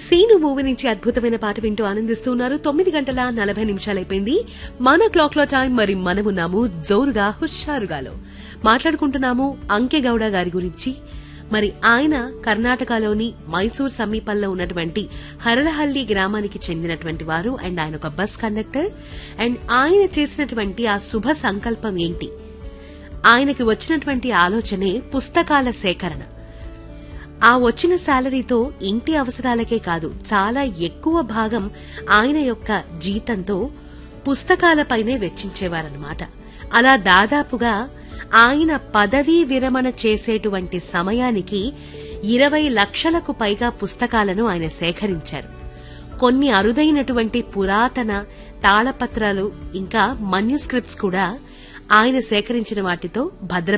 scene movie నుంచి అద్భుతమైన పాట వింటూ ఆనందిస్తున్నారు తొమ్మిది గంటల నలభై నిమిషాలైపోయింది మన క్లాక్ లో టైం మరి మనమున్నాము జోరుగా హుషారుగాలో మాట్లాడుకుంటున్నాము అంకెగౌడ గారి గురించి మరి ఆయన కర్ణాటకలోని మైసూర్ సమీపంలో ఉన్నటువంటి హరళహల్లి గ్రామానికి చెందినటువంటి వారు అండ్ ఆయన ఒక బస్ కండక్టర్ అండ్ ఆయన చేసినటువంటి ఆ శుభ సంకల్పం ఏంటి ఆయనకి వచ్చినటువంటి ఆలోచనే పుస్తకాల సేకరణ ఆ వచ్చిన శాలరీతో ఇంటి అవసరాలకే కాదు చాలా ఎక్కువ భాగం ఆయన యొక్క జీతంతో పుస్తకాలపైనే వెచ్చించేవారన్నమాట అలా దాదాపుగా ఆయన పదవీ విరమణ చేసేటువంటి సమయానికి ఇరవై లక్షలకు పైగా పుస్తకాలను ఆయన సేకరించారు కొన్ని అరుదైనటువంటి పురాతన తాళపత్రాలు ఇంకా మన్యుస్క్రిప్ట్స్ కూడా ఆయన సేకరించిన వాటితో భద్ర